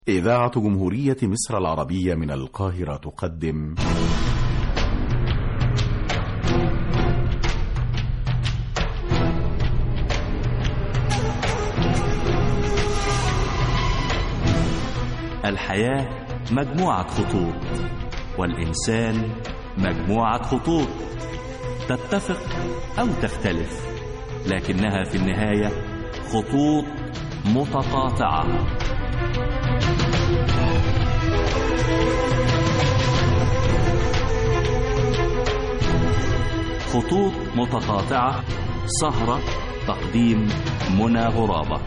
إذاعة جمهورية مصر العربية من القاهرة تقدم الحياة مجموعة خطوط والإنسان مجموعة خطوط تتفق أو تختلف لكنها في النهاية خطوط متقاطعة خطوط متقاطعة سهرة تقديم منى غرابة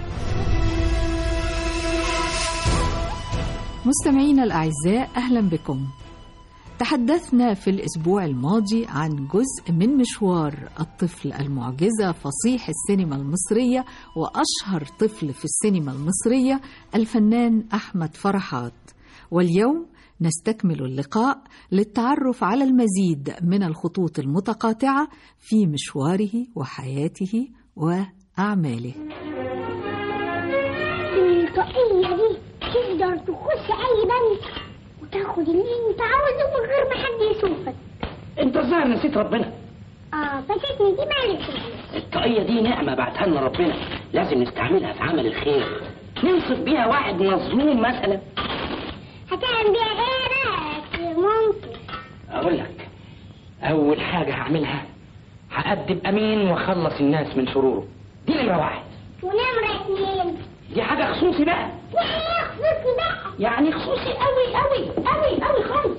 مستمعينا الأعزاء أهلا بكم تحدثنا في الأسبوع الماضي عن جزء من مشوار الطفل المعجزة فصيح السينما المصرية وأشهر طفل في السينما المصرية الفنان أحمد فرحات واليوم نستكمل اللقاء للتعرف على المزيد من الخطوط المتقاطعة في مشواره وحياته وأعماله الطاقية دي تقدر تخش أي بنك وتاخد اللي أنت عاوزه من غير ما حد يشوفك انت الظاهر نسيت ربنا آه فاتتني دي معلش الطاقية دي نعمة بعتها لنا ربنا لازم نستعملها في عمل الخير ننصف بيها واحد مظلوم مثلا هتعمل بيها إيه بقى ممكن اقول لك اول حاجة هعملها هأدب امين واخلص الناس من شروره دي نمرة واحد ونمرة اتنين دي حاجة خصوصي بقى يعني خصوصي بقى يعني خصوصي قوي قوي قوي قوي خالص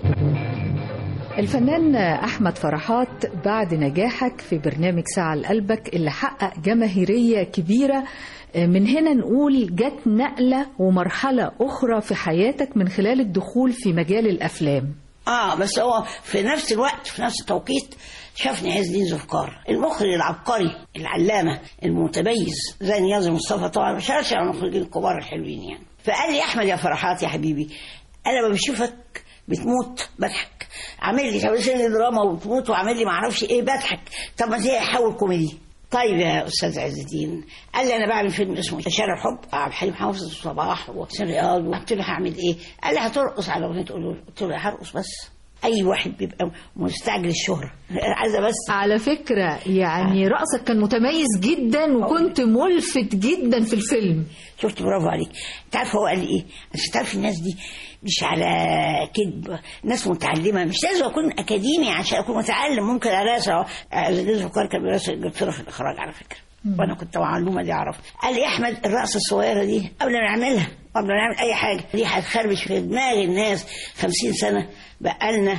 الفنان أحمد فرحات بعد نجاحك في برنامج ساعة لقلبك اللي حقق جماهيرية كبيرة من هنا نقول جت نقلة ومرحلة أخرى في حياتك من خلال الدخول في مجال الأفلام اه بس هو في نفس الوقت في نفس التوقيت شافني عز الدين ذوالفقار المخرج العبقري العلامه المتميز زي نياز مصطفى طبعا ما شاركش على المخرجين الكبار الحلوين يعني فقال لي يا احمد يا فرحات يا حبيبي انا لما بشوفك بتموت بضحك عامل لي تمثيل لي دراما وبتموت وعامل لي ما اعرفش ايه بضحك طب ما تيجي حول كوميدي طيب يا استاذ عز الدين قال لي انا بعمل فيلم اسمه شارع الحب عبد الحليم حافظ الصباح وحسين رياض قلت له هعمل ايه؟ قال لي هترقص على اغنيه قولوا قلت له هرقص بس اي واحد بيبقى مستعجل الشهره عايزه بس على فكرة يعني رأسك كان متميز جدا وكنت ملفت جدا في الفيلم شفت برافو عليك انت عارف هو قال لي ايه انت تعرف الناس دي مش على كذب ناس متعلمه مش لازم اكون اكاديمي عشان اكون متعلم ممكن اراسل عزيز فكر كان بيراسل انجلترا في الاخراج على فكره وانا كنت معلومه دي اعرف قال لي يا احمد الرقصه الصغيره دي قبل ما نعملها قبل ما نعمل اي حاجه دي هتخربش في دماغ الناس 50 سنه بقالنا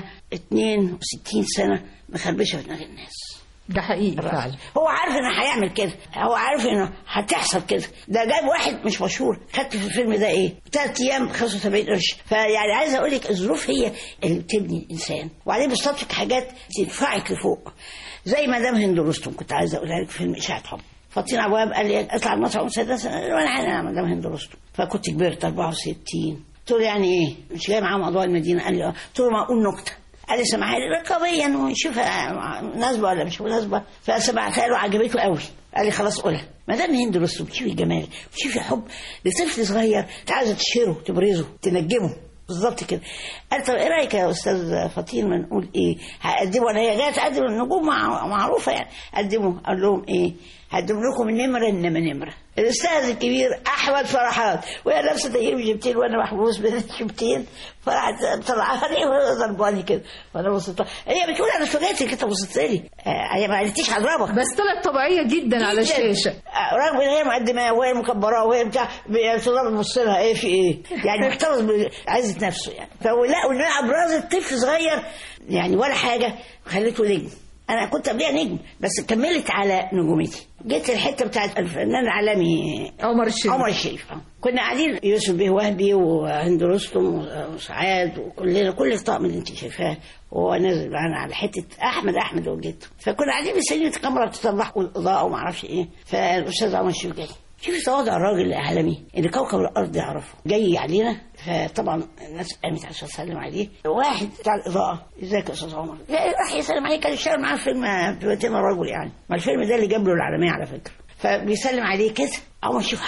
62 سنه مخربشه في دماغ الناس ده حقيقي فعلا هو عارف انه هيعمل كده هو عارف انه هتحصل كده ده جايب واحد مش مشهور خدت في الفيلم ده ايه ثلاث ايام 75 قرش فيعني عايز اقول لك الظروف هي اللي بتبني الانسان وبعدين بيصطدفك حاجات تدفعك لفوق زي مدام هند رستم كنت عايز اقولها لك في فيلم اشاعه حب فاطين ابو وهاب قال لي اطلع المطعم مسدس وانا انا مدام هند رستم فكنت كبرت 64 قلت له يعني ايه مش جاي معاهم اضواء المدينه قال لي اه قلت له ما اقول نكته قال لي سمعها لي رقابيا ونشوفها مناسبه ولا مش مناسبه فسمعتها له عجبته قوي قال لي خلاص قولها ما دام هند رستم تشوفي الجمال وتشوفي حب لطفل صغير انت عايزه تشهره تبرزه تنجمه بالظبط كده قال طب ايه رايك يا استاذ فطين ما نقول ايه هقدمه انا هي جايه تقدم النجوم مع- معروفه يعني قدموا قال لهم ايه هقدم لكم النمره انما نمره الاستاذ الكبير احمد فرحات وهي لابسه تغيير جبتين وانا محبوس بين الجبتين فرحت طلعها لي وهي ضرباني كده وانا بصيت لها. هي بتقول انا فاجئتك انت بصيت لي آه، هي ما قالتيش هضربك بس طلعت طبيعية جدا على الشاشة آه، رغم ان هي مقدمه وهي مكبراه وهي بتاع بتضرب تبص لها ايه في ايه يعني محتفظ بعزه نفسه يعني فلا وان ابرزت طفل صغير يعني ولا حاجه خليته نجم انا كنت قبلها نجم بس كملت على نجومتي جيت الحته بتاعت الفنان العالمي عمر الشريف عمر الشريف آه. كنا قاعدين يوسف بيه وهبي وهند رستم وسعاد وكلنا كل الطقم اللي انت شايفاه وهو نازل معانا على حته احمد احمد وجدته فكنا قاعدين مستنيين الكاميرا بتطلع والاضاءه وما اعرفش ايه فالاستاذ عمر الشريف جاي شوفي تواضع الراجل العالمي اللي كوكب الارض يعرفه جاي علينا فطبعا الناس قامت عشان تسلم عليه واحد بتاع الاضاءه ازيك يا استاذ عمر جاي راح يسلم عليه كان يشتغل معاه في فيلم بيتنا الرجل يعني ما الفيلم ده اللي جاب له العالميه على فكره فبيسلم عليه كده عمر الشريف حضن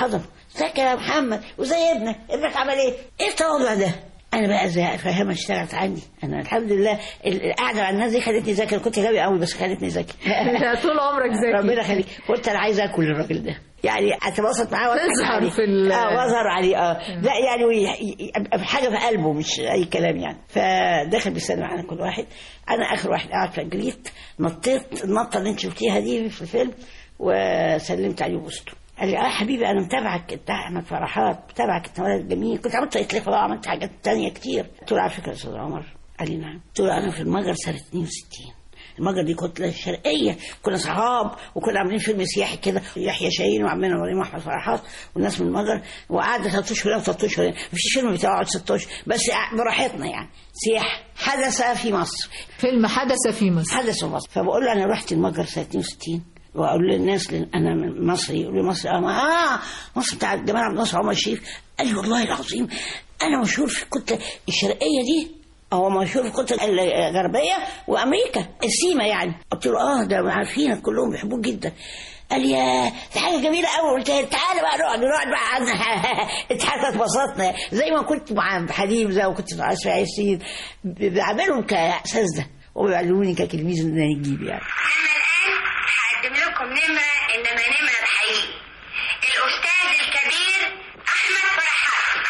ازيك يا محمد وزي ابنك ابنك عمل ايه ايه التواضع ده انا بقى زي فاهمه اشتغلت عندي انا الحمد لله القعده مع الناس دي خلتني ذكي أنا كنت غبي قوي بس خلتني ذكي طول عمرك ذكي ربنا يخليك قلت انا عايز اكل الراجل ده يعني اتواصل معاه واضحك تظهر عليه. في ال- اه واظهر عليه اه لا يعني وي- ي- ابقى حاجه في قلبه مش اي كلام يعني فدخل بيسلم على كل واحد انا اخر واحد قاعد فجريت نطيت النطه اللي انت شفتيها دي في الفيلم وسلمت عليه وبوسته قال لي اه حبيبي انا متابعك انت احمد فرحات متابعك انت ولد جميل كنت عملت اطلاق بقى وعملت حاجات تانية كتير قلت له على فكره يا استاذ عمر قال لي نعم قلت له انا في المجر سنه 62 المجر دي كتله شرقيه كنا صحاب وكنا عاملين فيلم سياحي كده يحيى شاهين وعمنا ابراهيم واحمد فرحات والناس من المجر وقعدنا ثلاث اشهر هنا وثلاث اشهر هنا مفيش فيلم بتاعه 6 اشهر بس براحتنا يعني سياحه حدث في مصر فيلم حدث في مصر حدث في مصر فبقول له انا رحت المجر سنه 62 واقول للناس لن انا من مصري يقولوا لي مصر اه اه مصر بتاع جمال عبد الناصر عمر الشريف قال لي والله العظيم انا مشهور في الكتله الشرقيه دي هو مشهور في الكتله الغربيه وامريكا السيما يعني قلت له اه ده عارفينك كلهم بيحبوك جدا قال لي يا دي حاجه جميله قوي قلت له تعالى بقى نقعد نقعد بقى قعدنا انت حتى اتبسطنا زي ما كنت مع حليم زي ما كنت مع اسماء ياسين بعملهم كاساتذه وبيعلموني كتلميذ ان انا اجيب يعني هقدم لكم نمرة إنما نمرة بحقيقي الأستاذ الكبير أحمد فرحات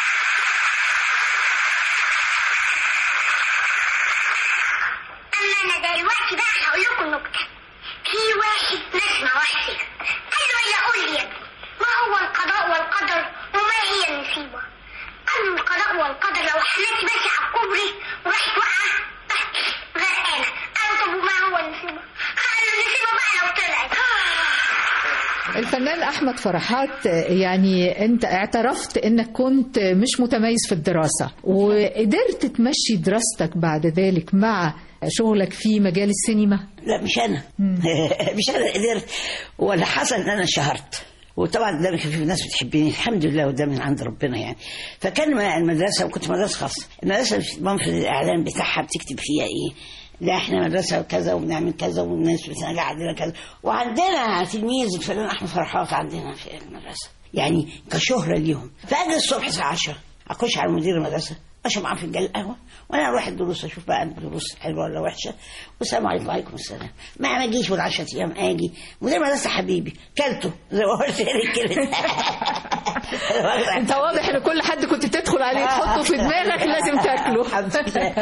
أما أنا دلوقتي بقى هقول لكم نكتة في واحد نسمع واحد كده قال له يا قول لي يا ابني ما هو القضاء والقدر وما هي النصيبة قال له القضاء والقدر لو حماتي ماشية على الكوبري وراحت واقعة غرقانة قال له طب وما هو النصيبة قال له النصيبة بقى لو طلعت الفنان احمد فرحات يعني انت اعترفت انك كنت مش متميز في الدراسه وقدرت تمشي دراستك بعد ذلك مع شغلك في مجال السينما لا مش انا مش انا قدرت ولا حصل ان انا شهرت وطبعا ده خفيف الناس بتحبني الحمد لله وده من عند ربنا يعني فكان مع المدرسه وكنت مدرسه خاصه المدرسه مش في الاعلان بتاعها بتكتب فيها ايه لا احنا مدرسه كذا وبنعمل كذا والناس بتنجح عندنا كذا وعندنا تلميذ الفنان احمد فرحات عندنا في المدرسه يعني كشهره ليهم فاجي الصبح الساعه 10 اخش على مدير المدرسه اشرب معاه فنجان القهوه وانا اروح الدروس اشوف بقى الدروس حلوه ولا وحشه والسلام عليكم وعليكم السلام ما ما اجيش ولا 10 ايام اجي مدير المدرسه حبيبي كلته زي ما قلت لك كده انت واضح ان كل حد كنت تدخل عليه تحطه في دماغك لازم تاكله الحمد لله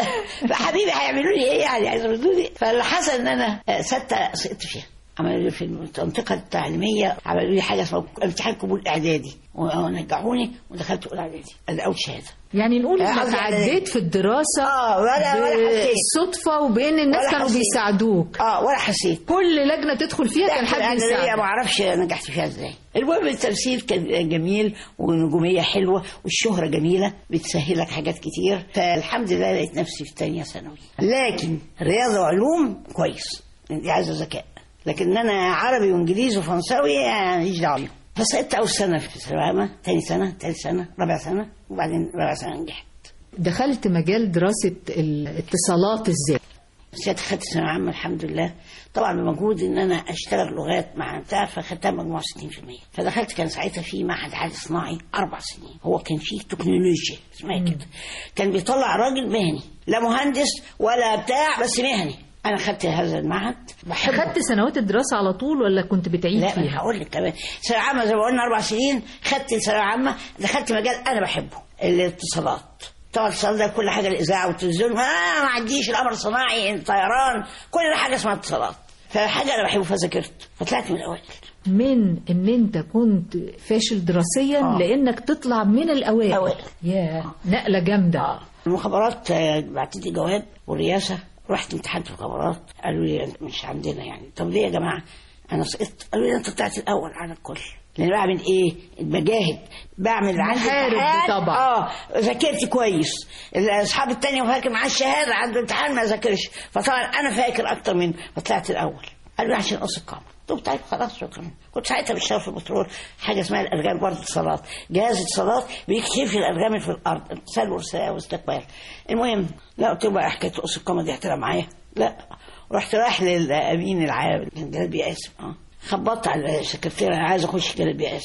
فحبيبي هيعملوا لي ايه يعني هيعملوا لي فاللي حصل ان انا سته سقطت فيها عملوا لي في المنطقه التعليميه عملوا لي حاجه اسمها امتحان قبول اعدادي ونجحوني ودخلت اولى اعدادي ادي اول شهاده يعني نقول انك قصدي على عديت في الدراسه اه ولا ولا حسيت بالصدفه وبين الناس ولا كانوا حسيت. بيساعدوك اه ولا حسيت كل لجنه تدخل فيها كان حد انا ما يساعدك اعرفش نجحت فيها ازاي المهم التمثيل كان جميل ونجوميه حلوه والشهره جميله بتسهلك حاجات كتير فالحمد لله لقيت نفسي في ثانيه ثانوي لكن رياضه وعلوم كويس دي عايزه ذكاء لكن انا عربي وانجليزي وفرنساوي يعني ماليش دعوه بيهم. فسقطت اول سنه في الثانويه العامه ثاني سنه ثالث سنه رابع سنه وبعدين رابع سنه نجحت دخلت مجال دراسه الاتصالات ازاي ساعتها خدت ثانويه عامه الحمد لله طبعا بمجهود ان انا اشتغل لغات مع بتاع فخدتها مجموع 60% فدخلت كان ساعتها في معهد عالي صناعي اربع سنين هو كان فيه تكنولوجيا اسمها كده كان بيطلع راجل مهني لا مهندس ولا بتاع بس مهني انا خدت هذا المعهد بحبه خدت سنوات الدراسه على طول ولا كنت بتعيد لا انا فيها هقول لك كمان ثانويه عامه زي ما قلنا اربع سنين خدت ثانويه عامه دخلت مجال انا بحبه الاتصالات طبعا الاتصال ده كل حاجه الاذاعه والتلفزيون ما ما عنديش القمر الصناعي الطيران كل ده حاجه اسمها اتصالات فحاجه انا بحبه فذاكرت فطلعت من الاوائل من ان انت كنت فاشل دراسيا آه. لانك تطلع من الاوائل أوائل. يا نقله جامده المخابرات آه، بعتت لي جواب والرئاسه رحت امتحنت في المخابرات قالوا لي أنت مش عندنا يعني طب ليه يا جماعه انا سقطت قالوا لي انت طلعت الاول على الكل لان بعمل ايه بجاهد بعمل عندي محارب امتحان. طبعا. اه ذاكرت كويس الاصحاب التانية فاكر معاه الشهاده عنده امتحان ما ذاكرش فطبعا انا فاكر اكتر منه فطلعت الاول قالوا لي عشان قص القمر قلت طيب خلاص شكرا كنت ساعتها بشتغل في البترول حاجه اسمها الارجام برضه اتصالات جهاز اتصالات بيكشف الارجام اللي في الارض اتصال وارسال واستقبال المهم لا قلت له بقى حكايه قص القمر دي هتلعب معايا لا رحت رايح للامين العام كان جلال بيه قاسم اه خبطت على السكرتيره انا عايز اخش جلال بيه قاسم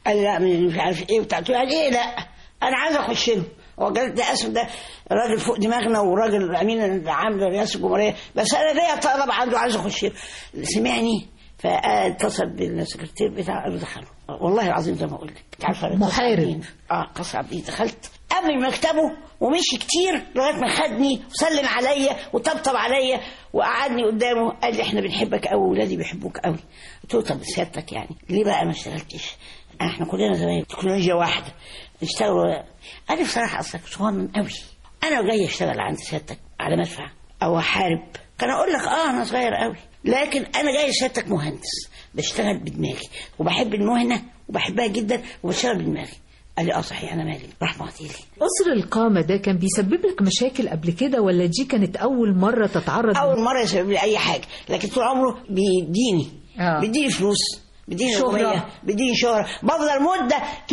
قال لي لا مش عارف ايه بتاع قلت له يعني ايه لا انا عايز اخش له هو جلال ده اسف ده راجل فوق دماغنا وراجل امين العام لرئاسه الجمهوريه بس انا ليا طلب عنده عايز اخش له سمعني فاتصل بالسكرتير بتاعه قال له دخله والله العظيم زي ما اقول لك انت عارفه قصر محارب. عابدين. اه قصر عابدين دخلت قبل مكتبه ومشي كتير لغايه ما خدني وسلم عليا وطبطب عليا وقعدني قدامه قال لي احنا بنحبك قوي واولادي بيحبوك قوي قلت له طب سيادتك يعني ليه بقى ما اشتغلتش احنا كلنا زمان تكنولوجيا واحده نشتغل قال لي بصراحه اصلك صغنن قوي انا جاي اشتغل عند سيادتك على مدفع او احارب كان اقول لك اه انا صغير قوي لكن انا جاي سيادتك مهندس بشتغل بدماغي وبحب المهنه وبحبها جدا وبشتغل بدماغي قال لي اه صحيح انا مالي راح معطيلي قصر القامة ده كان بيسبب لك مشاكل قبل كده ولا دي كانت أول مرة تتعرض اول مره يسبب لي اي حاجه لكن طول عمره بيديني آه. بيديني فلوس بيديني شهرة. شهرة بيديني شهرة بفضل مدة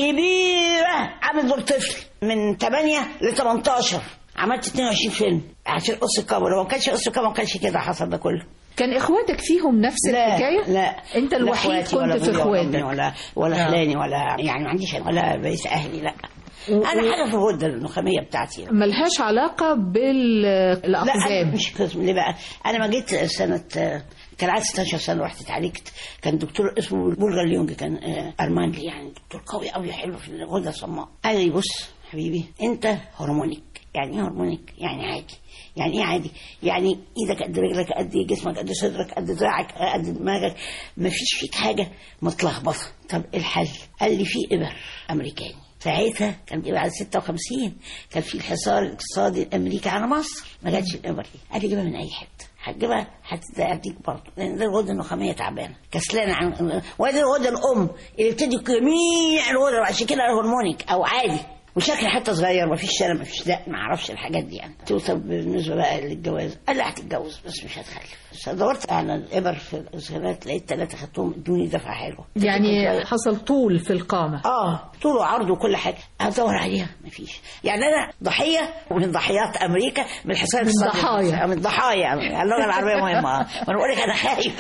كبيرة عامل دور طفل من 8 ل 18 عملت 22 فيلم عشان قص الكاميرا لو ما كانش قص الكاميرا ما كانش كده حصل ده كله كان إخواتك فيهم نفس الحكاية؟ لا أنت لا الوحيد إخواتي ولا كنت في أبويا ولا إخواتك أمي ولا ولا آه. خلاني ولا يعني ما عنديش ولا بقيت أهلي لا أنا حاجة في الغدة النخامية بتاعتي ملهاش علاقة لا بالأقزام أنا مش قسم ليه بقى انا ما جيت سنه كان عندي 16 سنه رحت اتعالجت كان دكتور اسمه بولغر ليونج كان آه، ارمانلي يعني دكتور قوي قوي حلو في الغده الصماء قال لي بص حبيبي انت هرمونيك يعني ايه هرمونيك يعني عادي يعني ايه عادي يعني ايدك قد رجلك قد جسمك قد صدرك قد دراعك قد دماغك ما فيش فيك حاجه متلخبطه طب إيه الحل قال لي في ابر امريكاني ساعتها كان بيبقى على 56 كان في الحصار الاقتصادي الامريكي على مصر ما جاتش الامر دي قال لي جيبها من اي حته هتجيبها هتديك برضه لان ده الغده النخاميه تعبانه كسلانه عن وادي الغده الام اللي بتدي جميع الغدة عشان كده هرمونيك او عادي وشكل حتى صغير ما فيش شنب ما فيش دق ما اعرفش الحاجات دي يعني قلت له طب بالنسبه بقى للجواز قال لي هتتجوز بس مش هتخلف بس دورت على الابر في الاسهالات لقيت ثلاثه خدتهم ادوني دفعه حلوه يعني حصل طول في القامة اه طول وعرض وكل حاجه ادور عليها مفيش يعني انا ضحيه من ضحيات امريكا من الحصار من الاقتصادي. ضحايا. من ضحايا اللغه العربيه مهمه وانا بقول لك انا خايف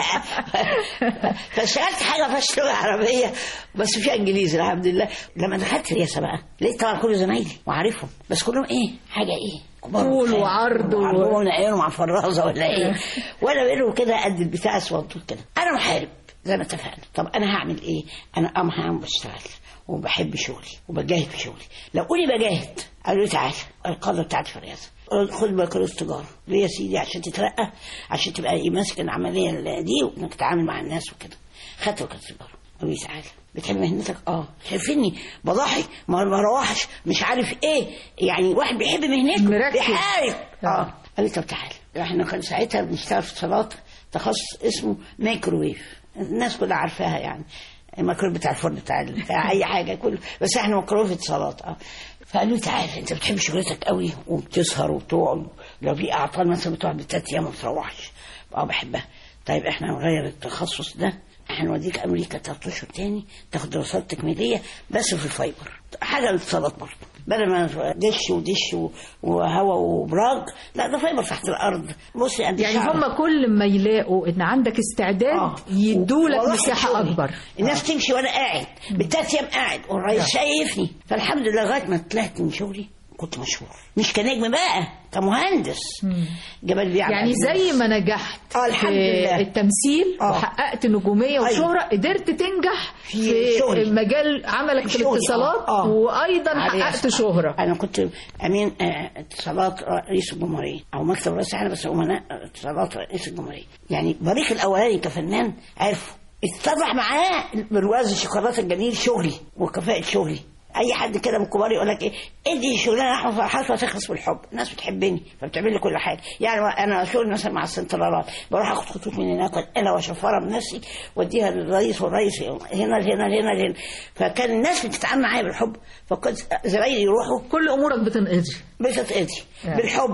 فاشتغلت حاجه ما فيهاش لغه عربيه بس فيها انجليزي الحمد لله لما دخلت رئاسه بقى لقيت طبعا كل زمايلي وعارفهم بس كلهم ايه حاجه ايه كبار طول وخام. وعرض و- وعرض عينهم مع فرازه ولا ايه وانا بينهم كده قد البتاع اسود كده انا محارب زي ما اتفقنا طب انا هعمل ايه انا قام هعمل بشتغل وبحب شغلي وبجاهد في شغلي لو قولي بجاهد قالوا لي تعالى القاده بتاعتي في الرئاسه خد بكالوريوس تجاره ليه يا سيدي عشان تترقى عشان تبقى إيه ماسك العمليه دي وانك تتعامل مع الناس وكده خدت بكالوريوس تجاره قالوا لي تعالى بتحب مهنتك اه شايفيني بضحي ما ما اروحش مش عارف ايه يعني واحد بيحب مهنته مركز. بيحارب اه قال لي طب تعالى احنا كان ساعتها بنشتغل في اتصالات تخصص اسمه مايكروويف الناس كلها عارفاها يعني الميكروويف بتاع الفرن بتاع بتاع اي حاجه كله بس احنا ميكروويف اتصالات اه فقالوا لي تعالى انت بتحب شغلتك قوي وبتسهر وبتقعد لو في اعطال مثلا بتقعد بثلاث ايام ما بتروحش اه بحبها طيب احنا هنغير التخصص ده هنوديك امريكا ثلاث اشهر تاني تاخد دراسات تكميليه بس في الفايبر حاجه الاتصالات برضه بدل ما دش ودش و- وهوا وبراج لا ده فايبر تحت الارض بصي قد يعني الشعر. هم كل ما يلاقوا ان عندك استعداد آه. يدولك وأروح مساحة شغلي. أكبر الناس تمشي وانا قاعد بالتلات ايام قاعد والرئيس شايفني فالحمد لله لغايه ما طلعت من شغلي كنت مشهور مش كنجم بقى كمهندس جبل بيع يعني زي ما نجحت آه، الحمد في لله. التمثيل آه. وحققت نجومية أيوة. وشهرة قدرت تنجح في في شغلي. مجال عملك في شغلي، آه، الاتصالات آه. وأيضا عليه حققت أسمع. شهرة انا كنت امين آه، اتصالات رئيس الجمهوريه او مكتب رئيس العالم بس امناء اتصالات رئيس الجمهوريه يعني بريق الاولاني كفنان عرفوا اتضح معاه برواز الشوكولاته الجميل شغلي وكفاءه شغلي اي حد كده من الكبار يقول لك ايه ادي شغلانه احمد فرحات وهتخلص بالحب الناس بتحبني فبتعمل لي كل حاجه يعني انا شغل مثلا مع السنترالات بروح اخد خطوط من هناك انا واشفرها بنفسي واديها للرئيس والرئيس هنا لهنا لهنا لهنا فكان الناس بتتعامل معايا بالحب فكنت زمايلي يروحوا كل أمورك بتنقضي بتتقضي آه. بالحب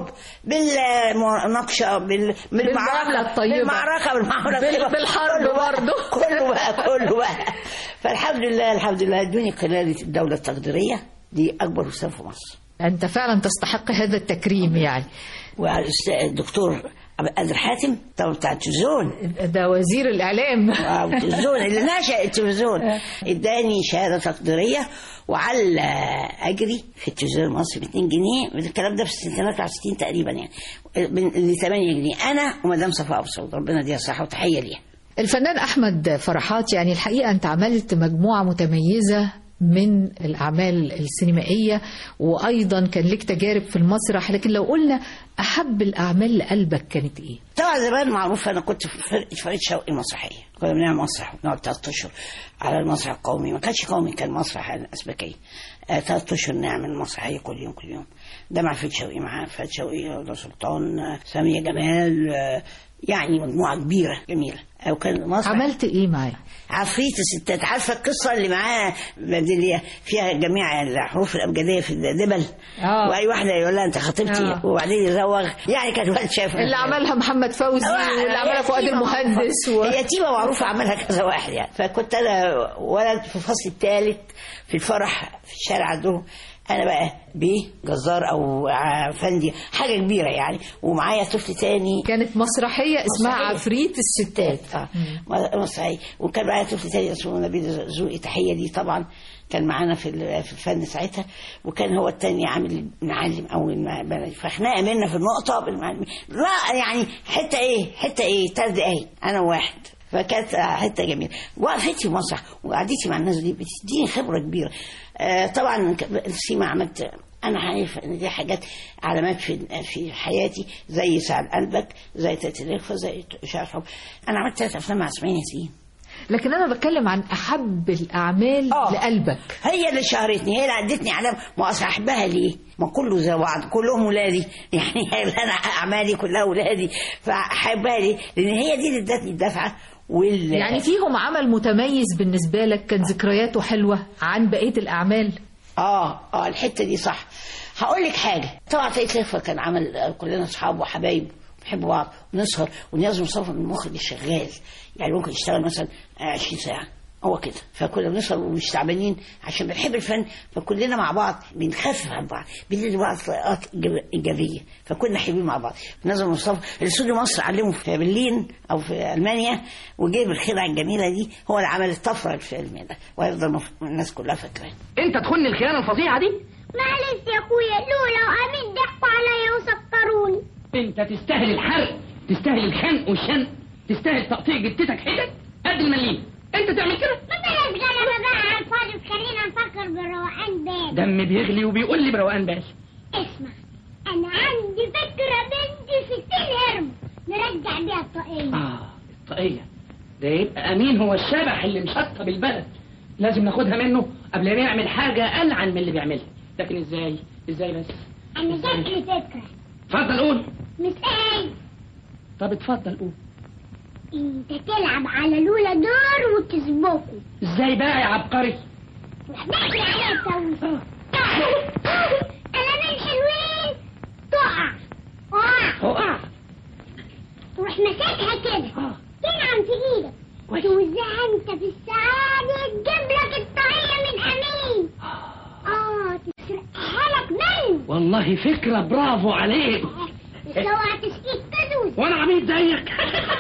بالمناقشه بال... بالمعاملة الطيبة. بالمعركه بالمعامله بال- الطيبة. بالحرب كله بقى- برضه. كله بقى كله بقى فالحمد لله الحمد لله ادوني قلاده الدوله التقديريه دي اكبر استاذ في مصر أنت فعلا تستحق هذا التكريم يعني والدكتور عبد القادر حاتم طبعا بتاع التلفزيون ده وزير الإعلام آه، التلفزيون اللي نشأ التلفزيون اداني شهاده تقديريه وعلى اجري في التلفزيون المصري ب 2 جنيه الكلام ده في السنه 63 تقريبا يعني ل 8 جنيه انا ومدام صفاء ابو سعود ربنا يديها الصحه وتحيه ليها الفنان أحمد فرحات يعني الحقيقة أنت عملت مجموعة متميزة من الأعمال السينمائية وأيضا كان لك تجارب في المسرح لكن لو قلنا أحب الأعمال لقلبك كانت إيه؟ طبعا زمان معروف انا كنت في فرقه فريد شوقي المسرحيه كنا بنعمل مسرح بنقعد ثلاث اشهر على المسرح القومي ما كانش قومي كان مسرح الاسبكيه آه، ثلاث اشهر نعمل مسرحيه كل يوم كل يوم ده مع فريد شوقي مع فريد شوقي رضا سلطان آه، ساميه جمال آه، يعني مجموعه كبيره جميله آه، وكان مسرح عملت إيه معاه؟ عفريت الستات عارفه القصه اللي معاه اللي هي فيها جميع الحروف الابجديه في الدبل آه. واي واحده يقول لها انت خطيبتي آه. وبعدين يزوغ يعني كانت والد شايفه اللي عملها محمد فوزي واللي عملها فؤاد يتيمة المهندس معروفة. و... هي يتيمة معروفة عملها كذا واحد يعني فكنت أنا ولد في الفصل الثالث في الفرح في الشارع عندهم أنا بقى بيه جزار أو ع- فندي حاجة كبيرة يعني ومعايا طفل تاني كانت مسرحية اسمها مسرحية. عفريت الستات اه مسرحية وكان معايا طفل تاني اسمه نبيل زوقي تحية دي طبعا كان معانا في ال- في الفن ساعتها وكان هو التاني عامل معلم اول ما بلد فاحنا امنا في النقطه بالمعلم لا يعني حته ايه حته ايه ثلاث دقايق انا وواحد فكانت حته جميله وقفتي في مسرح وقعدتي مع الناس دي بتديني خبره كبيره آه طبعا ك- السيما عملت انا عارف ان دي حاجات علامات في في حياتي زي سعد قلبك زي تتلفه زي شعر حب انا عملت ثلاث افلام مع اسماعيل ياسين لكن أنا بتكلم عن أحب الأعمال آه. لقلبك هي اللي شهرتني هي اللي ادتني علام ما اصل احبها ليه؟ ما كله زي بعض كلهم ولادي يعني انا اعمالي كلها ولادي فاحبها ليه؟ لان هي دي اللي ادتني الدفعه وال يعني فيهم عمل متميز بالنسبة لك كان ذكرياته حلوة عن بقية الأعمال اه اه الحته دي صح هقول لك حاجه طبعا تلاقي سيفا كان عمل آه، كلنا اصحاب وحبايب بنحب بعض ونسهر ونياز مصطفى من المخرج الشغال يعني ممكن يشتغل مثلا آه، 20 ساعه هو كده فكنا بنسهر ومش تعبانين عشان بنحب الفن فكلنا مع بعض بنخفف عن بعض بندي لبعض طريقات إيجاب- ايجابيه فكنا حلوين مع بعض نازل مصطفى الاستوديو مصر علمه في برلين او في المانيا وجيب الخدعه الجميله دي هو اللي عمل الطفره الفيلم ده وهيفضل مف- الناس كلها فاكراه انت تخن الخيانه الفظيعه دي معلش يا اخويا لولا وامين ضحكوا عليا وسكروني انت تستاهل الحرق تستاهل الخنق والشنق تستاهل تقطيع جتتك حتت قد المليم انت تعمل كده ما بلاش غلبة بقى على الفاضي خلينا نفكر بالروقان بال دم بيغلي وبيقول لي بروقان بال اسمع انا عندي فكرة بنتي ستين هرم نرجع بيها الطاقية اه الطاقيه ده يبقى امين هو الشبح اللي مشطب البلد لازم ناخدها منه قبل ما يعمل حاجه العن من اللي بيعملها لكن ازاي ازاي بس انا جات لي فكرة اتفضل قول مش ايه طب اتفضل قول انت تلعب على لولا دور وتسبقه ازاي بقى يا عبقري نحكي عليها سوا قلمين حلوين تقع وقع اقع تروح ماسكها كده اه تنعم في ايدك كويس. توزعها انت في السعادة تجيب لك الطاقية من امين اه تسرقها لك منه والله فكره برافو عليك بس اوعى تسقيك كدوس وانا عبيد زيك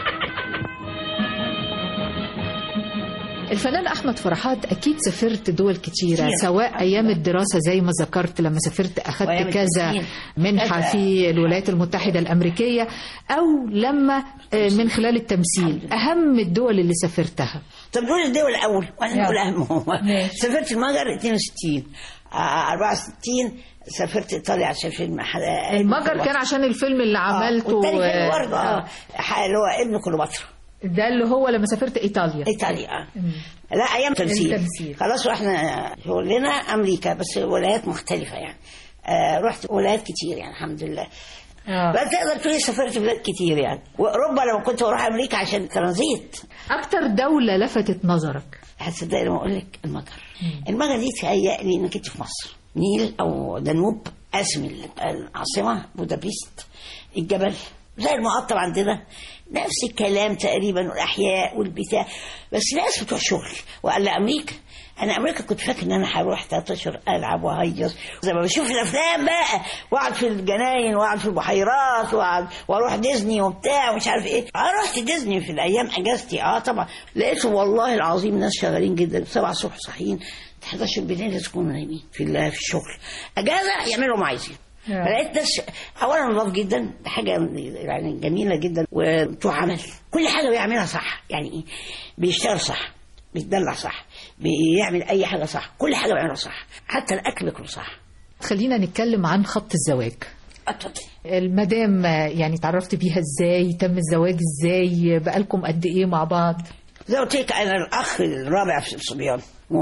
الفنان أحمد فرحات أكيد سافرت دول كتيرة كتير. سواء أيام الدراسة زي ما ذكرت لما سافرت أخدت وأيام كذا التسجيل. منحة كذا. في الولايات المتحدة الأمريكية أو لما آه، من خلال التمثيل أهم الدول اللي سافرتها طب نقول الدول الاول وانا يلا. نقول اهمهم ماشي. سافرت المجر 62 آه، 64 سافرت ايطاليا عشان فيلم ح- المجر كان عشان الفيلم اللي عملته والتاني فيلم آه، برضه اه ح- اللي هو ابن كليوباترا ده اللي هو لما سافرت إيطاليا ايطاليا اه لا ايام تمثيل التمثيل. خلاص رحنا شغلنا امريكا بس ولايات مختلفه يعني آه رحت ولايات كتير يعني الحمد لله آه. بس تقدر تقولي سافرت بلاد كتير يعني واوروبا لما كنت بروح امريكا عشان ترانزيت أكتر دولة لفتت نظرك هتصدقي لما اقول لك المجر المجر دي تهيألي انك انت في مصر نيل او دانوب اسم العاصمه بودابست الجبل زي المقطم عندنا نفس الكلام تقريبا والاحياء والبتاع بس ناس بتوع شغل وقال لي امريكا انا امريكا كنت فاكر ان انا هروح ثلاث اشهر العب وهيص زي ما بشوف الافلام بقى واقعد في الجناين واقعد في البحيرات واقعد واروح ديزني وبتاع ومش عارف ايه اه رحت ديزني في الايام اجازتي اه طبعا لقيت والله العظيم ناس شغالين جدا 7 الصبح صاحيين 11 بالليل لازم يكونوا نايمين في ال- في الشغل اجازه يعملوا ما عايزين فلقيت ناس اولا نضاف جدا ده حاجه يعني جميله جدا وبتوع عمل كل حاجه بيعملها صح يعني ايه بيشتغل صح بيتدلع صح بيعمل اي حاجه صح كل حاجه بيعملها صح حتى الاكل بياكله صح خلينا نتكلم عن خط الزواج اتفضل المدام يعني تعرفت بيها ازاي تم الزواج ازاي بقالكم قد ايه مع بعض زي ما قلت لك انا الاخ الرابع في الصبيان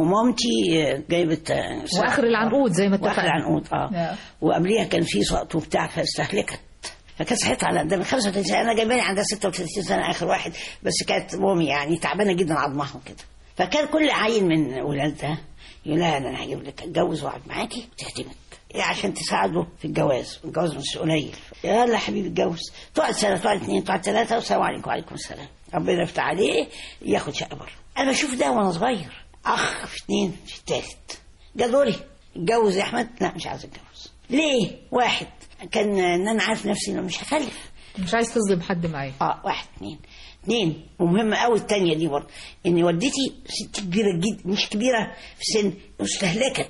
ومامتي جايبت آه، ساعة. واخر العنقود زي ما واخر اتفقنا العنقود اه نعم. وقبليها كان في سقط وبتاع فاستهلكت فكانت صحتها على قدام 35 سنه انا جايباني عندها 36 سنه اخر واحد بس كانت مامي يعني تعبانه جدا عظمها كده فكان كل عيل من ولادها يقول لها انا هجيب لك اتجوز واقعد معاكي وتخدمك إيه عشان تساعده في الجواز الجواز مش قليل يلا يا حبيبي اتجوز تقعد سنه تقعد اثنين تقعد ثلاثه والسلام عليكم وعليكم السلام ربنا يفتح عليه ياخد شقه بره انا بشوف ده وانا صغير اخ في اثنين في الثالث جا دوري اتجوز يا احمد لا مش عايز اتجوز ليه واحد كان ان انا عارف نفسي انه مش هخلف مش عايز تظلم حد معايا اه واحد اثنين اثنين ومهمة قوي التانية دي برضه ان والدتي ست كبيرة جدا مش كبيرة في السن مستهلكت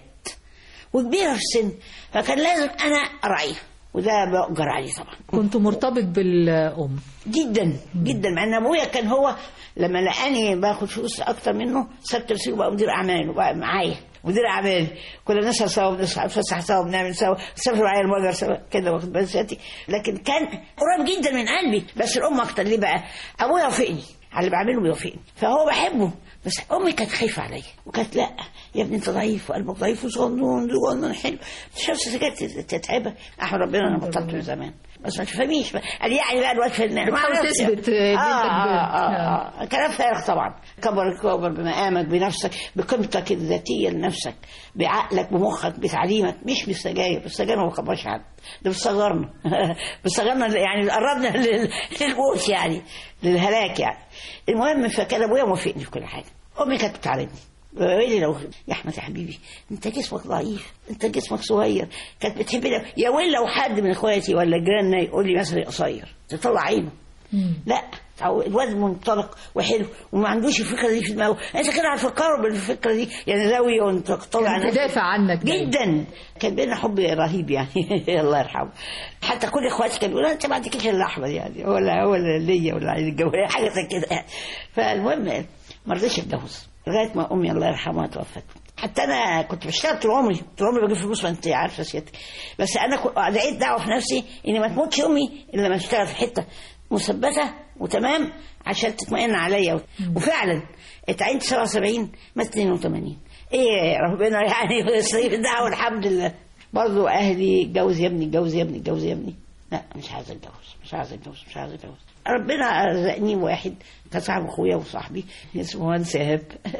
وكبيرة في السن فكان لازم انا اراعيها وده بأجر عليه طبعا كنت مرتبط بالام جدا جدا مع ان ابويا كان هو لما لقاني باخد فلوس اكتر منه سبت رسيل وبقى مدير اعمال وبقى معايا مدير اعمال كنا نسهر سوا بنفسح سوا بنعمل سوا نسافر معايا المجر سوا كده واخد بالي سيادتي لكن كان قريب جدا من قلبي بس الام اكتر ليه بقى ابويا وافقني على اللي بعمله بيوافقني فهو بحبه بس امي كانت خايفه عليا وكانت لا يا ابني انت ضعيف وقلبك ضعيف وصغنون صغنون حلو شمس سكت تتعبك احمد ربنا انا بطلت من زمان بس ما تفهميش بقى قال يعني بقى الواد فنان بتحاول ما أعرفش. تثبت إن آه, أنت آه, كبير. آه, آه كلام فارغ طبعا كبر كبر بمقامك بنفسك بقيمتك الذاتيه لنفسك بعقلك بمخك بتعليمك مش بالسجاير بالسجاير ما بكبرش حد ده بتصغرنا بتصغرنا يعني قربنا لل- للموت يعني للهلاك يعني المهم فكان ابويا موافقني في كل حاجه امي كانت بتعلمني ويلي لو يا احمد يا حبيبي انت جسمك ضعيف انت جسمك صغير كانت بتحبني يا ويل لو حد من اخواتي ولا جيراننا يقول لي مثلا قصير تطلع عينه لا أو الواد منطلق وحلو وما عندوش الفكره دي في دماغه انت كده هتفكره بالفكره دي يعني زاويه وانت طالع كان تدافع عنك دايما. جدا كان بينا حب رهيب يعني الله يرحمه حتى كل اخواتي كانوا يقولوا انت ما عندكش الا احمد يعني ولا هو اللي ليا ولا عايز الجو حاجه زي كده فالمهم ما رضيتش اتجوز لغايه ما امي الله يرحمها توفت حتى انا كنت بشتغل طول عمري طول عمري بجيب فلوس ما انت عارفه سيادتك بس انا كنت لقيت دعوه في نفسي ان ما تموتش امي الا لما اشتغل في حته مثبته وتمام عشان تطمئن عليا وفعلا اتعينت 77 مات 82 ايه ربنا يعني يصرف الدعوه الحمد لله برضه اهلي اتجوز يا ابني اتجوز يا ابني اتجوز يا ابني لا مش عايز اتجوز مش عايز اتجوز مش عايز اتجوز ربنا رزقني واحد كان صاحب اخويا وصاحبي اسمه مهندس ايهاب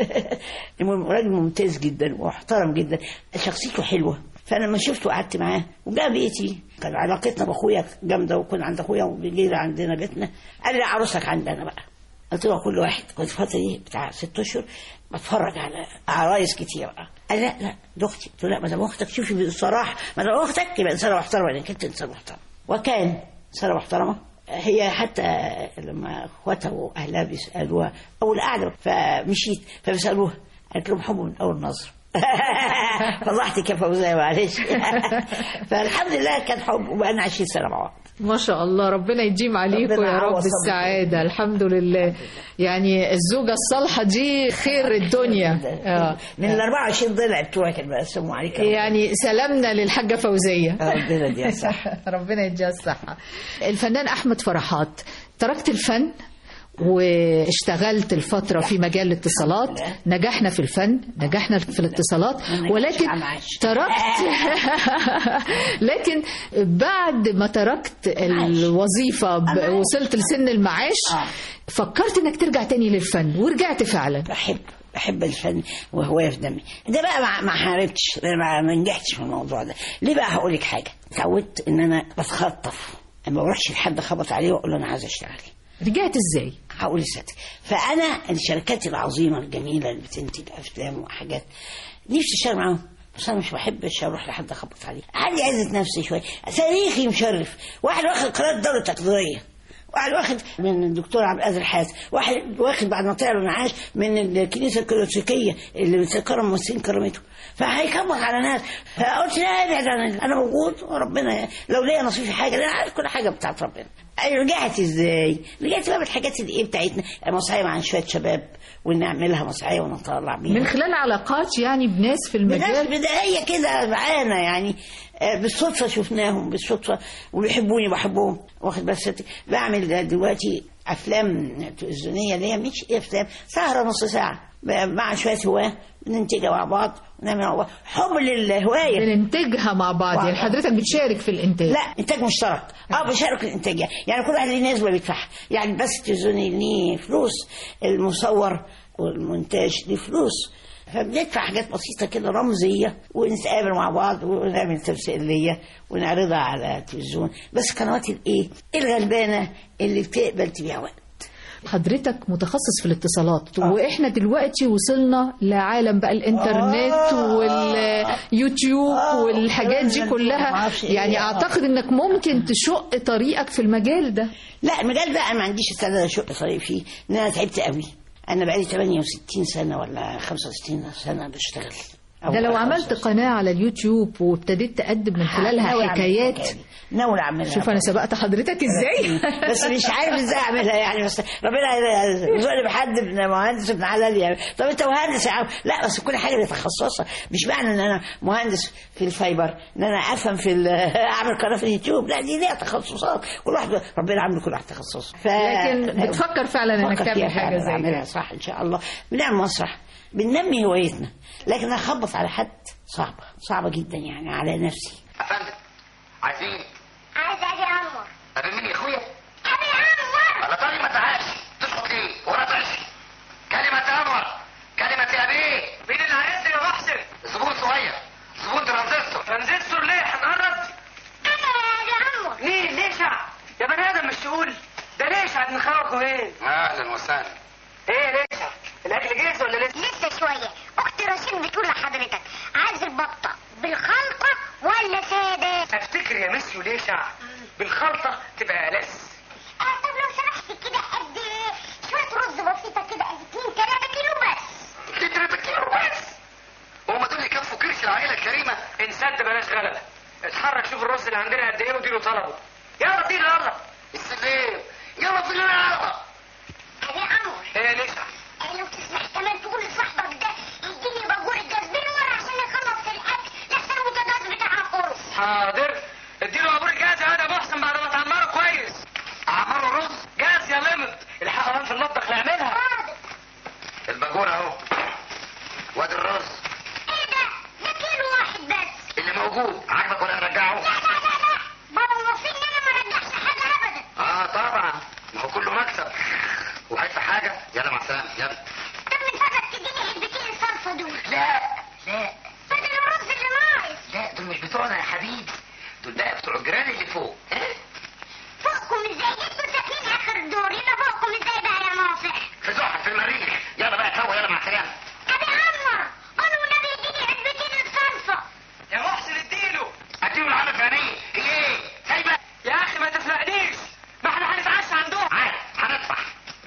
المهم راجل ممتاز جدا ومحترم جدا شخصيته حلوه فانا لما شفته قعدت معاه وجاء بيتي كان علاقتنا باخويا جامده وكنا عند اخويا وبيجي عندنا بيتنا قال لي عروسك عندنا بقى قلت له كل واحد كنت في الفتره دي بتاع ست اشهر بتفرج على عرايس كتير بقى قال لا لا دي اختي قلت له لا ما دام اختك شوفي بصراحه ما دام اختك يبقى انسانه محترمه لانك انت انسان محترم وكان انسانه محترمه هي حتى لما اخواتها واهلها بيسالوها اول قعده فمشيت فبيسالوها قالت لهم حب من اول نظره فضحتك يا فوزيه معلش فالحمد لله كان حب وبقالنا 20 سنه مع بعض ما شاء الله ربنا يديم عليكم ربنا يا رب يعوض صبرك. السعادة الحمد لله يعني الزوجة الصالحة دي خير الدنيا آه. من ال 24 ضلع بتوعك اللي بقسموا عليك يعني سلامنا للحاجة فوزية ربنا يديها الصحة ربنا يديها الصحة الفنان أحمد فرحات تركت الفن واشتغلت الفترة في مجال الاتصالات نجحنا في الفن نجحنا في الاتصالات ولكن على معاش. تركت لكن بعد ما تركت الوظيفة ب- وصلت لسن المعاش آه. فكرت انك ترجع تاني للفن ورجعت فعلا بحب بحب الفن وهوايه في دمي ده بقى ما ما حاربتش ده ما ما نجحتش في الموضوع ده ليه بقى هقول لك حاجه اتعودت ان انا بتخطف ما بروحش لحد خبط عليه واقول له انا عايز اشتغل رجعت ازاي هقول لساتك فانا الشركات العظيمه الجميله اللي بتنتج افلام وحاجات نفسي اشتغل معاهم بس انا مش بحبش اروح لحد اخبط عليه عندي عزه نفسي شويه تاريخي مشرف واحد واخد قناه دوله تقديريه واحد واخد من الدكتور عبد القادر حاتم واحد واخد بعد ما طلع له معاش من الكنيسه الكاثوليكيه اللي بتكرم ممثلين كرامته فهيكبر على ناس فقلت لا ابعد عن انا موجود وربنا لو ليا نصيب في حاجه انا عارف كل حاجه بتاعت ربنا رجعت ازاي؟ رجعت بقى بالحاجات الايه بتاعتنا مسرحيه مع شويه شباب ونعملها مسرحيه ونطلع بيها من خلال علاقات يعني بناس في بناس المجال بدائيه كده معانا يعني آه، بالصدفه شفناهم بالصدفه وبيحبوني بحبهم واخد بس بعمل دلوقتي افلام تلفزيونيه اللي هي مش افلام سهره نص ساعه مع شويه هواه بننتجها مع بعض ونعمل مع بعض حب للهوايه بننتجها مع بعض يعني مع بعض. حضرتك بتشارك في الانتاج لا انتاج مشترك اه بشارك الانتاج يعني كل واحد ليه نسبه بيدفعها يعني بس التلفزيوني ليه فلوس المصور والمونتاج ليه فلوس فبندفع حاجات بسيطة كده رمزية ونتقابل مع بعض ونعمل تمثيلية ونعرضها على التلفزيون بس قنوات الايه الغلبانة اللي بتقبل تبيع وقت حضرتك متخصص في الاتصالات واحنا دلوقتي وصلنا لعالم بقى الانترنت آه. واليوتيوب آه. والحاجات دي ما كلها أعرفش إيه. يعني آه. اعتقد انك ممكن تشق طريقك في المجال ده لا المجال ده انا ما عنديش استعداد اشق طريق فيه ان انا تعبت قوي انا بقالي 68 سنة ولا 65 سنة بشتغل أو ده لو عملت 65. قناة على اليوتيوب وابتديت تقدم من ناوي خلالها أعمل حكايات الحكاية دي. ناوي اعملها شوف انا سبقت حضرتك ازاي بس مش عارف ازاي اعملها يعني بس ربنا يرزقني بحد ابن مهندس ابن حلال يعني طب انت مهندس يا عم لا بس كل حاجه بتخصصها مش معنى ان انا مهندس في الفايبر ان انا افهم في ال- اعمل قناه في اليوتيوب لا دي ليها تخصصات كل واحد ربنا عامل كل واحد تخصص ف... لكن بتفكر فعلا انك بفكر تعمل فيها حاجة فعلا، زي اعملها كده صح ان شاء الله بنعمل مسرح بننمي هوايتنا لكن اخبط على حد صعبه صعبه جدا يعني على نفسي افندم عايزين عايز ابي عمر ابي مين يا اخويا ابي عمر على طريق ما تعاش تسقط ايه ورا تعش كلمة امر كلمة يا بيه مين اللي عايزني يا محسن زبون صغير زبون ترانزستور ترانزستور ليه هنقرب انا يا ابي عمر مين ليشع يا بني ادم مش تقول ده ليشع ابن خالكوا ايه اهلا وسهلا ايه ليشع الاكل جاهز ولا لسه لسه شوية أختي رشيد بتقول لحضرتك عايز البطة بالخلطة ولا سادة؟ افتكر يا ميسيو ليشع بالخلطه تبقى ألذ آه طب لو سمحت كده قد شوية رز بسيطة كده قد 2 3 كيلو بس لتر كيلو بس هما دول يكفوا كرش العائلة الكريمة انسد بلاش غلبه اتحرك شوف الرز اللي عندنا قد ايه واديله طلبه يلا اديله يلا السلام يلا في يلا أبي عمر ايه ليشع آه لو تسمح كمان تقول لصاحبك ده يديني باجور الجزبين ورا عشان يخلص في الأكل لحسن البوتاجاز بتاعها خلص حاضر اديله عبور الجاز يا ادم محسن بعد ما تعمره كويس عمروا رز جاز يا لمت الحق في المطبخ نعملها حاضر الباجور اهو وادي الرز إيه ده؟ ده كيلو واحد بس اللي موجود عاجبك ولا نرجعه لا لا لا لا بابا موصيني إن أنا ما رجعش حاجة أبدا اه طبعا ما هو كله مكسب وهيدفع حاجة يلا مع السلامة يلا طب من فضلك تديني علبتين الصلصة دول لا لا بدل الرز اللي ناقص لا دول مش بتوعنا يا حبيبي دول بقى بتوع الجيران اللي فوق ها؟ فوقكم ازاي انتوا ساكنين اخر الدور يلا فوقكم ازاي بقى يا ناصح في زحل في المريخ يلا بقى تهوى يلا مع السلامة ابي عمر قولوا النبي يديني علبتين الصلصة يا محسن اديله اديله العمل فانية هي ايه سايبة يا اخي ما تفلقنيش ما احنا هنتعشى عندهم عاد هندفع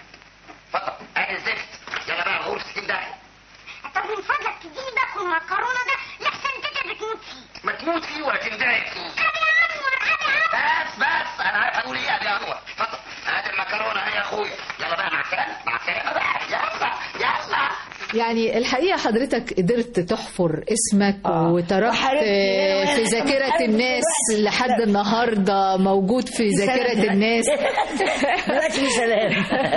اتفضل ادي الزفت يلا بقى غور ستين داهية طب من فضلك تديني باكل المكرونة ده لحسن انت بتموت فيه ما تموت فيه ولا تندهك فيه ابي عمر ابي عمر بس بس انا عارف اقول ايه يا ابي انور اتفضل هات المكرونه اهي يا اخويا يلا بقى مع السلامه مع السلامه بقى يلا يلا يعني الحقيقة حضرتك قدرت تحفر اسمك آه. وتركت وحاربت آه، هنا في وهنا. ذاكرة حاربت الناس دلوقتي. لحد النهاردة موجود في ذاكرة الناس دلوقتي في سلام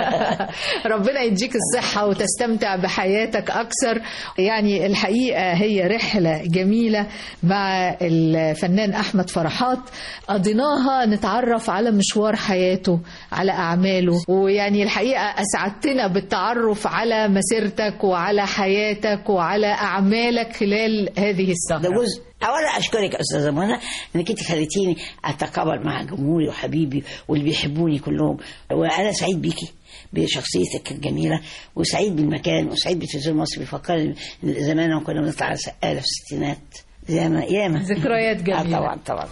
ربنا يديك الصحة وتستمتع بحياتك أكثر يعني الحقيقة هي رحلة جميلة مع الفنان أحمد فرحات قضيناها نتعرف على مشوار حياته على أعماله ويعني الحقيقة أسعدتنا بالتعرف على مسيرتك وعلى حياتك وعلى أعمالك خلال هذه ده السهرة جزء اولا اشكرك يا استاذه منى انك انت خليتيني اتقابل مع جمهوري وحبيبي واللي بيحبوني كلهم وانا سعيد بيكي بشخصيتك الجميله وسعيد بالمكان وسعيد بتلفزيون مصر بيفكرني زمان لما كنا بنطلع على سقاله في الستينات ياما ياما ذكريات آه جميلة. طبعا طبعا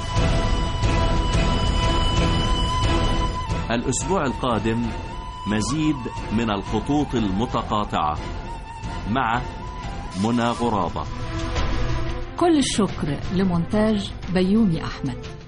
الأسبوع القادم مزيد من الخطوط المتقاطعة مع منى غرابة كل الشكر لمونتاج بيومي أحمد